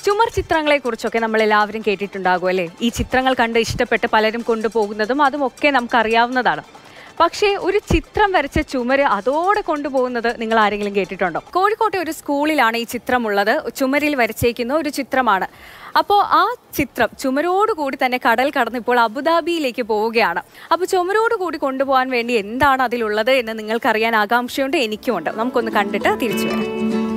ചുമർ ചിത്രങ്ങളെ കുറിച്ചൊക്കെ നമ്മൾ എല്ലാവരും കേട്ടിട്ടുണ്ടാകും അല്ലേ ഈ ചിത്രങ്ങൾ കണ്ട് ഇഷ്ടപ്പെട്ട് പലരും കൊണ്ടുപോകുന്നതും അതും ഒക്കെ നമുക്ക് അറിയാവുന്നതാണ് പക്ഷേ ഒരു ചിത്രം വരച്ച ചുമര് അതോടെ കൊണ്ടുപോകുന്നത് നിങ്ങൾ ആരെങ്കിലും കേട്ടിട്ടുണ്ടോ കോഴിക്കോട്ടെ ഒരു സ്കൂളിലാണ് ഈ ചിത്രമുള്ളത് ചുമരിൽ വരച്ചേക്കുന്ന ഒരു ചിത്രമാണ് അപ്പോൾ ആ ചിത്രം ചുമരോടുകൂടി തന്നെ കടൽ കടന്ന് ഇപ്പോൾ അബുദാബിയിലേക്ക് പോവുകയാണ് അപ്പോൾ ചുമരോടുകൂടി കൊണ്ടുപോകാൻ വേണ്ടി എന്താണ് അതിലുള്ളത് എന്ന് നിങ്ങൾക്കറിയാൻ ആകാംക്ഷയുണ്ട് എനിക്കുമുണ്ട് നമുക്കൊന്ന് കണ്ടിട്ട് തിരിച്ചു വരാം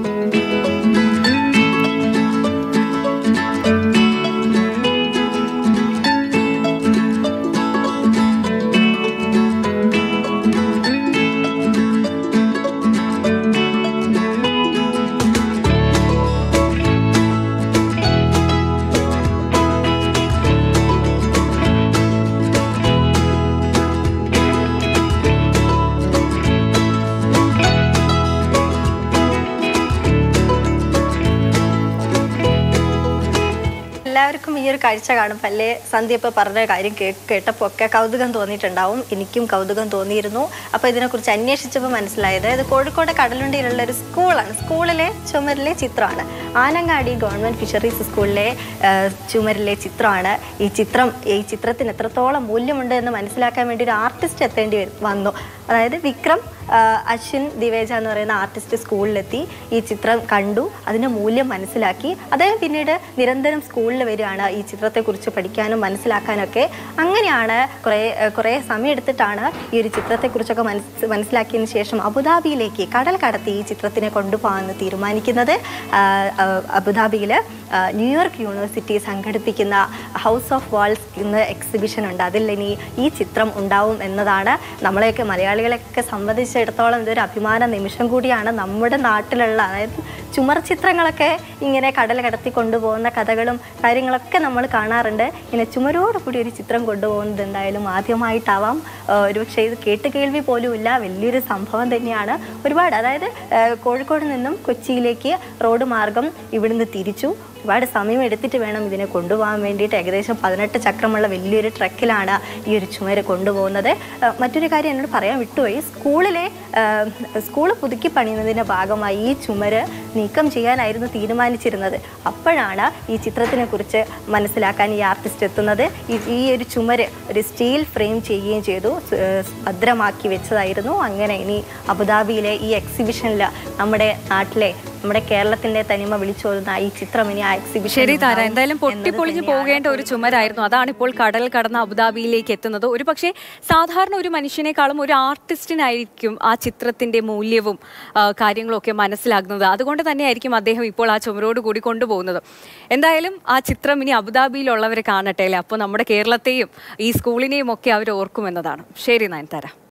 എല്ലാവർക്കും ഈ ഒരു കാഴ്ച കാണുമ്പോൾ അല്ലേ സന്ധ്യ ഇപ്പോൾ പറഞ്ഞ കാര്യം കേ കേട്ടപ്പോൾ ഒക്കെ കൗതുകം തോന്നിയിട്ടുണ്ടാവും എനിക്കും കൗതുകം തോന്നിയിരുന്നു അപ്പോൾ ഇതിനെക്കുറിച്ച് അന്വേഷിച്ചപ്പോൾ മനസ്സിലായത് ഇത് കോഴിക്കോട് കടലുണ്ടിയിലുള്ള ഒരു സ്കൂളാണ് സ്കൂളിലെ ചുമരിലെ ചിത്രമാണ് ആനങ്ങാടി ഗവൺമെൻറ് ഫിഷറീസ് സ്കൂളിലെ ആ, ചുമരിലെ ചിത്രമാണ് ഈ ചിത്രം ഈ ചിത്രത്തിന് എത്രത്തോളം മൂല്യമുണ്ട് എന്ന് മനസ്സിലാക്കാൻ വേണ്ടി ഒരു ആർട്ടിസ്റ്റ് എത്തേണ്ടി വരും- വന്നു അതായത് വിക്രം ആ, അശ്വിൻ ദിവേജ എന്ന് പറയുന്ന ആർട്ടിസ്റ്റ് സ്കൂളിലെത്തി ഈ ചിത്രം കണ്ടു അതിൻ്റെ മൂല്യം മനസ്സിലാക്കി അദ്ദേഹം പിന്നീട് നിരന്തരം സ്കൂളിൽ വരികയാണ് ഈ ചിത്രത്തെക്കുറിച്ച് പഠിക്കാനും മനസ്സിലാക്കാനും ഒക്കെ അങ്ങനെയാണ് കുറേ കുറേ സമയം എടുത്തിട്ടാണ് ഈ ഒരു ചിത്രത്തെക്കുറിച്ചൊക്കെ മനസ്സ് മനസ്സിലാക്കിയതിന് ശേഷം അബുദാബിയിലേക്ക് കടൽ കടത്തി ഈ ചിത്രത്തിനെ കൊണ്ടുപോകാമെന്ന് തീരുമാനിക്കുന്നത് ആ, ആ, അബുദാബിയിൽ ആ, ന്യൂയോർക്ക് യൂണിവേഴ്സിറ്റി സംഘടിപ്പിക്കുന്ന ഹൗസ് ഓഫ് വാൾസ് എന്ന എക്സിബിഷൻ ഉണ്ട് അതിൽ ഇനി ഈ ചിത്രം ഉണ്ടാവും എന്നതാണ് നമ്മളെയൊക്കെ മലയാളികളെയൊക്കെ സംബന്ധിച്ചിടത്തോളം ഇതൊരു അഭിമാന നിമിഷം കൂടിയാണ് നമ്മുടെ നാട്ടിലുള്ള അതായത് ചുമർ ചിത്രങ്ങളൊക്കെ ഇങ്ങനെ കടൽ കടത്തി കൊണ്ടുപോകുന്ന കഥകളും കാര്യങ്ങളൊക്കെ നമ്മൾ കാണാറുണ്ട് ഇങ്ങനെ ചുമരോട് കൂടി ഒരു ചിത്രം കൊണ്ടുപോകുന്നത് എന്തായാലും ആദ്യമായിട്ടാവാം ആ, ഒരുപക്ഷെ ഇത് കേട്ട് കേൾവി പോലും ഇല്ല വലിയൊരു സംഭവം തന്നെയാണ് ഒരുപാട് അതായത് ആ, കോഴിക്കോട് നിന്നും കൊച്ചിയിലേക്ക് റോഡ് മാർഗം ഇവിടുന്ന് തിരിച്ചു ഒരുപാട് സമയം എടുത്തിട്ട് വേണം ഇതിനെ കൊണ്ടുപോകാൻ വേണ്ടിയിട്ട് ഏകദേശം പതിനെട്ട് ചക്രമുള്ള വലിയൊരു ട്രക്കിലാണ് ഈ ഒരു ചുമര് കൊണ്ടുപോകുന്നത് ആ, മറ്റൊരു കാര്യം എന്നോട് പറയാൻ വിട്ടുപോയി സ്കൂളിലെ സ്കൂൾ പുതുക്കി പണിയുന്നതിൻ്റെ ഭാഗമായി ഈ ചുമര് നീക്കം ചെയ്യാനായിരുന്നു തീരുമാനിച്ചിരുന്നത് അപ്പോഴാണ് ഈ ചിത്രത്തിനെ കുറിച്ച് മനസ്സിലാക്കാൻ ഈ ആർട്ടിസ്റ്റ് എത്തുന്നത് ഈ- ഈ ഒരു ചുമര് ഒരു സ്റ്റീൽ ഫ്രെയിം ചെയ്യുകയും ചെയ്തു സ്- ഏഹ് ഭദ്രമാക്കി വെച്ചതായിരുന്നു അങ്ങനെ ഇനി അബുദാബിയിലെ ഈ എക്സിബിഷനിൽ നമ്മുടെ നാട്ടിലെ നമ്മുടെ കേരളത്തിന്റെ തനിമ വിളിച്ചോതുന്ന ഈ ചിത്രം ഇനി ആ എക്സിബിഷൻ ശരി താര എന്തായാലും പൊട്ടിപ്പൊളിഞ്ഞു പോകേണ്ട ഒരു ചുമരായിരുന്നു അതാണ് ഇപ്പോൾ കടൽ കടന്ന് അബുദാബിയിലേക്ക് എത്തുന്നത് ഒരു പക്ഷേ സാധാരണ ഒരു മനുഷ്യനേക്കാളും ഒരു ആർട്ടിസ്റ്റിനായിരിക്കും ആ ചിത്രത്തിന്റെ മൂല്യവും ആ, കാര്യങ്ങളും ഒക്കെ മനസ്സിലാകുന്നത് അതുകൊണ്ട് തന്നെയായിരിക്കും അദ്ദേഹം ഇപ്പോൾ ആ ചുമരോട് കൂടി കൊണ്ടുപോകുന്നത് എന്തായാലും ആ ചിത്രം ഇനി അബുദാബിയിലുള്ളവരെ കാണട്ടെ അല്ലേ അപ്പോൾ നമ്മുടെ കേരളത്തെയും ഈ സ്കൂളിനെയും ഒക്കെ അവർ ഓർക്കുമെന്നതാണ് ശരി നയൻതാര